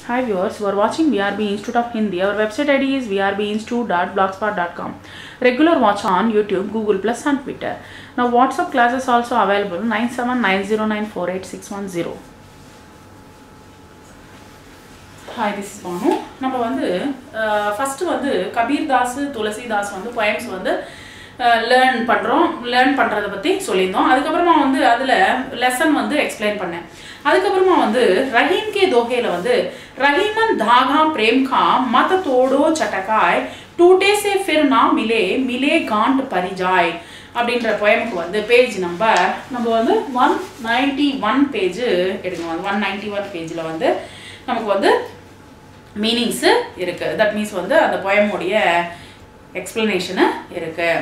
Hi viewers, you are watching VRB Institute of Hindi. Our website ID is vrbinstitute.blogspot.com. Regular watch on YouTube, Google Plus and Twitter. Now WhatsApp classes also available 9790948610. Hi this is Bhanu நம்ம வந்து first வந்து கபீர்தாஸ் துளசிதாஸ் வந்து poems வந்து learn பண்ணுறோம் learn பண்ணுறத பற்றி சொல்லியிருந்தோம் அதுக்கப்புறமா வந்து அதில் லெசன் வந்து எக்ஸ்பிளைன் பண்ணேன் அதுக்கப்புறமா வந்து ரஹீம் கே தோஹேல வந்து ரஹீமன் தாகா பிரேம் கா மத தோடோ சட்டகாய் டூட்டே சே ஃபிர் நா மிலே மிலே காண்ட் பரிஜாய் அப்படின்ற பொயமுக்கு வந்து பேஜ் நம்பர் நம்ம வந்து ஒன் நைன்டி ஒன் பேஜ் எடுக்கணும் ஒன் நைன்டி ஒன் பேஜில் வந்து நமக்கு வந்து மீனிங்ஸு இருக்குது தட் மீன்ஸ் வந்து அந்த பொயமுடைய எக்ஸ்பிளனேஷனு இருக்குது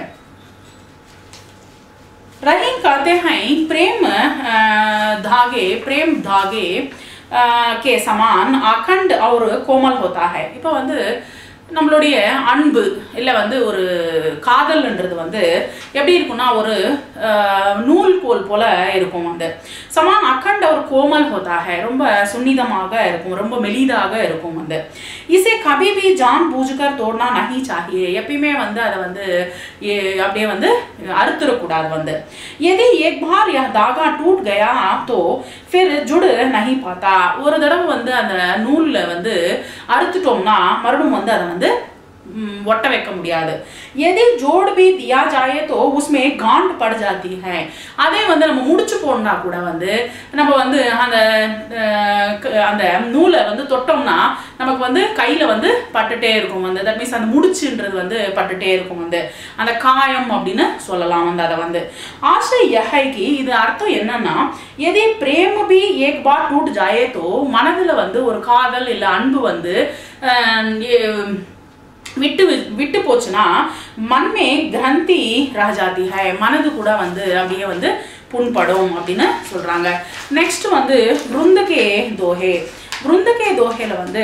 रहीम कहते हैं प्रेम अ, धागे प्रेम धागे अ, के समान अखंड और कोमल होता है இப்போ வந்து நம்மளுடைய அன்பு இல்லை வந்து ஒரு காதல்ன்றது வந்து எப்படி இருக்கும்னா ஒரு அஹ், நூல்கோல் போல இருக்கும் வந்து சமான் அக்கண்ட் ஒரு கோமல் ஹோதாக ரொம்ப சுன்னிதமாக இருக்கும் ரொம்ப மெலிதாக இருக்கும் வந்து இசை கபி பி ஜான் பூஜ்கர் தோடனா நகி சாகியே எப்பயுமே வந்து அதை வந்து ஏ- அப்படியே வந்து அறுத்துடக்கூடாது வந்து எது ஏக் பார் யா தாகா டூட் கயா தோ ஃபிர் ஜுடு நகி பார்த்தா ஒரு தடவை வந்து அந்த நூல்ல வந்து அறுத்துட்டோம்னா மறுபடியும் வந்து அதை வந்து ம், ஒட்ட வைக்க முடியாது எதி ஜோடு பி தியா ஜாயே தோ உஸ்மே காண்ட் பட ஜாத்தி ஹை அதே வந்து நம்ம முடிச்சு போடனா கூட வந்து நம்ம வந்து அந்த அஹ், க- அந்த நூலை வந்து தொட்டோம்னா நமக்கு வந்து கையில வந்து பட்டுட்டே இருக்கும் வந்து தட் மீன்ஸ் அந்த முடிச்சுன்றது வந்து பட்டுட்டே இருக்கும் வந்து அந்த காயம் அப்படின்னு சொல்லலாம் வந்து அதை வந்து ஆசை யஹைக்கு இது அர்த்தம் என்னன்னா எதே பிரேம பி ஏக் பார் டூட் ஜாயே தோ மனதுல வந்து ஒரு காதல் இல்லை அன்பு வந்து அஹ், எ- விட்டு வி- விட்டு போச்சுன்னா மண்மே கிரந்தி ராஜாதி ஹை மனது கூட வந்து அப்படியே வந்து புண்படும் அப்படின்னு சொல்றாங்க நெக்ஸ்ட் வந்து பிருந்தகே தோஹே பிருந்தகே தோஹேல வந்து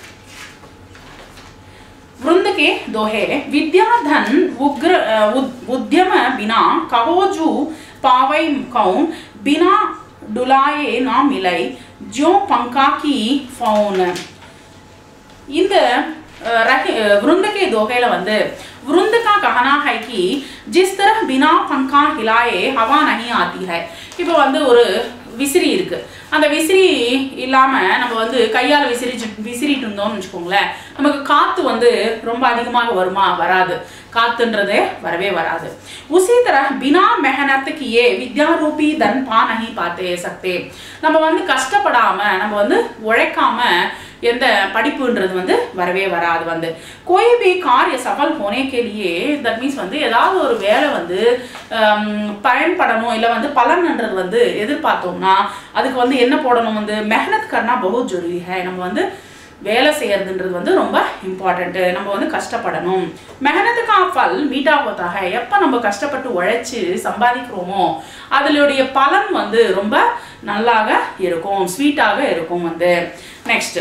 वृंद के दोहे विद्याधन उग्र अ, उद- उद्यम बिना कहोजू पावई कौन बिना डुलाए ना मिलाई ज्यो पंखा की फौन இந்த अ, रहे अ, वृंद के दोहेல வந்து वृंद का कहना है कि जिस तरह बिना पंखा हिलाए हवा नहीं आती है இப்போ வந்து ஒரு விசிறி இருக்கு அந்த விசிறி இல்லாம நம்ம வந்து கையால விசிறி விசிறிட்டு இருந்தோம்னு வச்சுக்கோங்களேன் நமக்கு காத்து வந்து ரொம்ப அதிகமாக வருமா வராது காத்துன்றதே வரவே வராது உசி தரह बिना मेहनत किए विद्या रूपी धन पा नहीं पाते सकते நம்ம வந்து கஷ்டப்படாம நம்ம வந்து உழைக்காம எந்த படிப்புன்றது வந்து வரவே வராது வந்து कोई भी कार्य सफल होने के लिए தட் மீன்ஸ் வந்து ஏதாவது ஒரு வேலை வந்து ஹம், பயன்படணும் இல்லை வந்து பலன்ன்றது வந்து எதிர்பார்த்தோம்னா அதுக்கு வந்து என்ன போடணும் வந்து மெஹனத் கர்னா பகுத் ஜருரி ஹை நம்ம வந்து வேலை செய்யறதுன்றது வந்து ரொம்ப இம்பார்ட்டண்ட்டு நம்ம வந்து கஷ்டப்படணும் மெஹனத்துக்கா ஃபல் மீட்டா போத்தாக எப்போ நம்ம கஷ்டப்பட்டு உழைச்சி சம்பாதிக்கிறோமோ அதனுடைய பலன் வந்து ரொம்ப நல்லாக இருக்கும் ஸ்வீட்டாக இருக்கும் வந்து நெக்ஸ்ட்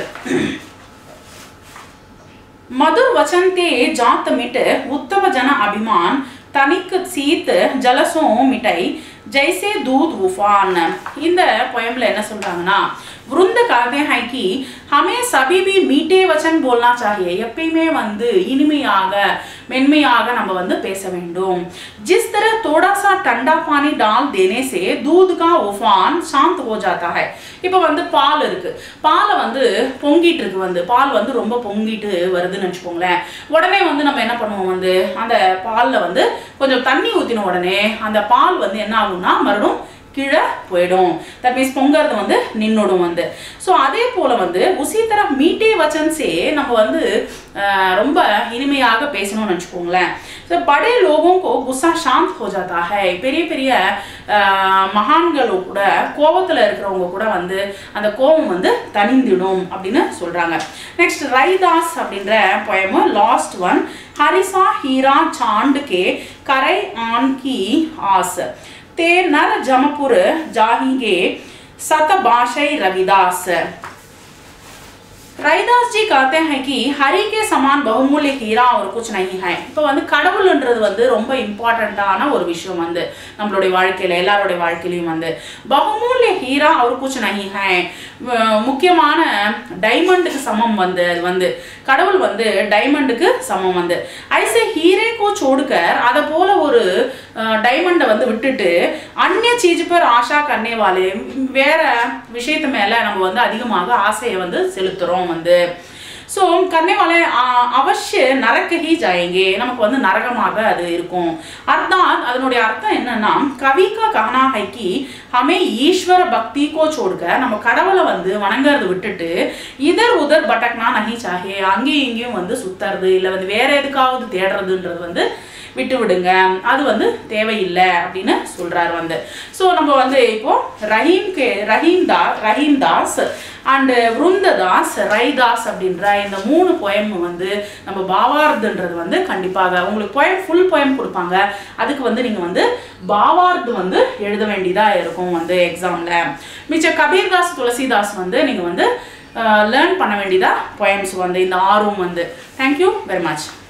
मधुर वचन ते जात मिट उत्तम जन अभिमान तनिक सीत जलसों मिटाई जैसे दूध उफान இந்த पोएमல என்ன சொல்றாங்கன்னா वृंद कहते हैं कि हमें सभी भी मीठे वचन बोलना चाहिए எப்பயுமே வந்து இனிமையாக மென்மையாக நம்ம வந்து பேச வேண்டும் जिस तरह थोड़ा सा ठंडा पानी डाल देने से दूध का उफान शांत हो जाता है இப்போ வந்து பால் இருக்கு பாலை வந்து பொங்கிட்டு இருக்கு வந்து பால் வந்து ரொம்ப பொங்கிட்டு வருதுன்னு வச்சுக்கோங்களேன் உடனே வந்து நம்ம என்ன பண்ணுவோம் வந்து அந்த பால்ல வந்து கொஞ்சம் தண்ணி ஊத்தின உடனே அந்த பால் வந்து என்ன ஆகும்னா மறுபடியும் கீழே போயிடும் தட் மீன்ஸ் பொங்கறது வந்து நின்னுடும் வந்து ஸோ அதே போல வந்து உசி தர மீட்டே வச்சன்ஸே நம்ம வந்து அஹ், ரொம்ப இனிமையாக பேசணும்னு வச்சுக்கோங்களேன் ஸோ படே லோகம் கோ குஸ்ஸா சாந்த் ஹோ ஜாதா ஹை பெரிய பெரிய அஹ், மகான்களும் கூட கோபத்தில் இருக்கிறவங்க கூட வந்து அந்த கோபம் வந்து தணிந்திடும் அப்படின்னு சொல்றாங்க நெக்ஸ்ட் ரைதாஸ் அப்படின்ற poem லாஸ்ட் ஒன் ஹரிசா ஹீரா சாண்ட் கே கரை ஆன் கி ஆஸ் ते नर जमपुर जाहिगे सत भाषै रविदास रैदास जी कहते हैं कि हरि के समान बहुमूल्य हीरा और कुछ नहीं है இப்போ வந்து கடவுள்ன்றது வந்து ரொம்ப இம்பார்ட்டண்ட்டான ஒரு விஷயம் வந்து நம்மளுடைய வாழ்க்கையில எல்லாருடைய வாழ்க்கையிலையும் வந்து பகுமூல்ய ஹீரா அவர் குச் நஹி ஹை அஹ் முக்கியமான டைமண்டுக்கு சமம் வந்து அது வந்து கடவுள் வந்து டைமண்டுக்கு சமம் வந்து ஐசே ஹீரே கோ சோடுக்கர் அதை போல ஒரு டைமண்டை வந்து விட்டுட்டு அந்நிய சீஜ் பேர் ஆஷா கண்ணேவாலே வேற விஷயத்து மேல நம்ம வந்து அதிகமாக ஆசையை வந்து செலுத்துறோம் வந்து ஸோ கன்னைவாலே அவசிய நரக்க ஹீ ஜாயங்கே நமக்கு வந்து நரகமாக அது இருக்கும் அர்த்தம் அதனுடைய அர்த்தம் என்னன்னா கவிகா கஹனா ஹைக்கி ஹமே ஈஸ்வர பக்தி கோ சோடுக்க நம்ம கடவுளை வந்து வணங்குறது விட்டுட்டு இதர் உதர் பட்டக்னா நகி சாஹே அங்கேயும் இங்கேயும் வந்து சுத்துறது இல்லை வந்து வேற எதுக்காவது தேடுறதுன்றது வந்து விட்டு விடுங்க அது வந்து தேவையில்லை அப்படின்னு சொல்றாரு வந்து ஸோ நம்ம வந்து இப்போ ரஹீம் கே ரஹீம் தா ரஹீம் தாஸ் அண்டு விருந்ததாஸ் ரைதாஸ் அப்படின்ற இந்த மூணு poem வந்து நம்ம பாவார்துன்றது வந்து கண்டிப்பாக உங்களுக்கு poem ஃபுல் poem கொடுப்பாங்க அதுக்கு வந்து நீங்கள் வந்து பாவார்து வந்து எழுத வேண்டியதாக இருக்கும் வந்து எக்ஸாமில் மிச்ச கபீர்தாஸ் துளசிதாஸ் வந்து நீங்கள் வந்து லேர்ன் பண்ண வேண்டியதா poems வந்து இந்த ஆர்வம் வந்து தேங்க்யூ வெரி மச்